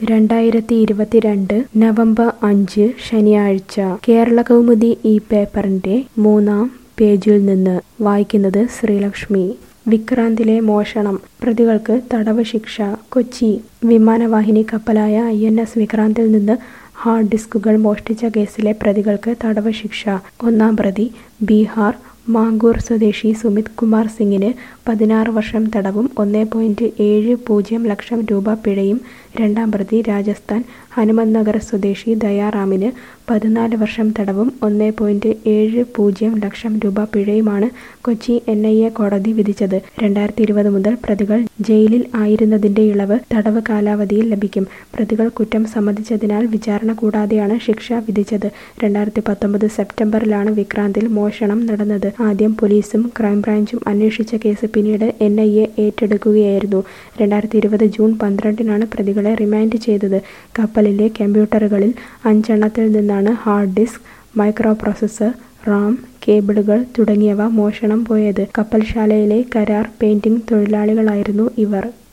രണ്ടായിരത്തി ഇരുപത്തിരണ്ട് നവംബർ അഞ്ച് ശനിയാഴ്ച കേരള കൗമുദി ഈ പേപ്പറിന്റെ മൂന്നാം പേജിൽ നിന്ന് വായിക്കുന്നത് ശ്രീലക്ഷ്മി വിക്രാന്തിലെ മോഷണം പ്രതികൾക്ക് തടവ് ശിക്ഷ കൊച്ചി വിമാനവാഹിനി കപ്പലായ ഐ എൻ എസ് വിക്രാന്തിൽ നിന്ന് ഹാർഡ് ഡിസ്കുകൾ മോഷ്ടിച്ച കേസിലെ പ്രതികൾക്ക് തടവ് ശിക്ഷ ഒന്നാം പ്രതി ബീഹാർ മാങ്കൂർ സ്വദേശി സുമിത് കുമാർ സിംഗിന് പതിനാറ് വർഷം തടവും ഒന്ന് പോയിന്റ് ഏഴ് പൂജ്യം ലക്ഷം രൂപ പിഴയും രണ്ടാം പ്രതി രാജസ്ഥാൻ ഹനുമത് നഗർ സ്വദേശി ദയാറാമിന് പതിനാല് വർഷം തടവും ഒന്ന് പോയിന്റ് ഏഴ് പൂജ്യം ലക്ഷം രൂപ പിഴയുമാണ് കൊച്ചി എൻ ഐ എ കോടതി വിധിച്ചത് രണ്ടായിരത്തി ഇരുപത് മുതൽ പ്രതികൾ ജയിലിൽ ആയിരുന്നതിന്റെ ഇളവ് തടവ് കാലാവധിയിൽ ലഭിക്കും പ്രതികൾ കുറ്റം സമ്മതിച്ചതിനാൽ വിചാരണ കൂടാതെയാണ് ശിക്ഷ വിധിച്ചത് രണ്ടായിരത്തി പത്തൊമ്പത് സെപ്റ്റംബറിലാണ് വിക്രാന്തിൽ മോഷണം നടന്നത് ആദ്യം പോലീസും ക്രൈംബ്രാഞ്ചും അന്വേഷിച്ച കേസ് പിന്നീട് എൻ ഐ എ ഏറ്റെടുക്കുകയായിരുന്നു രണ്ടായിരത്തി ഇരുപത് ജൂൺ പന്ത്രണ്ടിനാണ് പ്രതികളെ റിമാൻഡ് ചെയ്തത് കപ്പലിലെ കമ്പ്യൂട്ടറുകളിൽ അഞ്ചെണ്ണത്തിൽ നിന്നാണ് hard disk micro processor RAM കേബിളുകൾ തുടങ്ങിയവ മോഷണം പോയത് കപ്പൽശാലയിലെ കരാർ പെയിന്റിംഗ് തൊഴിലാളികളായിരുന്നു ഇവർ